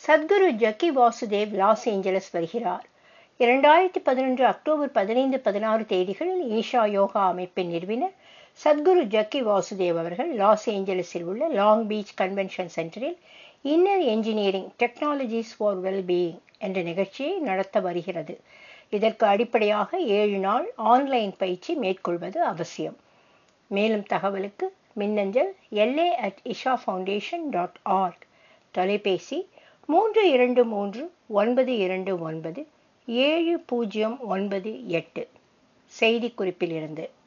Sadhguru Jaggi Vasudev Los Angeles வருகிறார் இரண்டாயிரத்தி பதினொன்று அக்டோபர் பதினைந்து பதினாறு தேதிகளில் ஈஷா யோகா அமைப்பின் நிறுவனர் சத்குரு ஜக்கி வாசுதேவ் அவர்கள் லாஸ் ஏஞ்சலஸில் உள்ள லாங் பீச் கன்வென்ஷன் சென்டரில் inner engineering technologies for wellbeing என்ற நிகழ்ச்சியை நடத்த வருகிறது இதற்கு அடிப்படையாக ஏழு நாள் ஆன்லைன் பயிற்சி மேற்கொள்வது அவசியம் மேலும் தகவலுக்கு மின்னஞ்சல் LA at Isha foundation dot org தொலைபேசி மூன்று இரண்டு மூன்று ஒன்பது இரண்டு ஒன்பது ஏழு பூஜ்ஜியம் ஒன்பது எட்டு செய்திக்குறிப்பிலிருந்து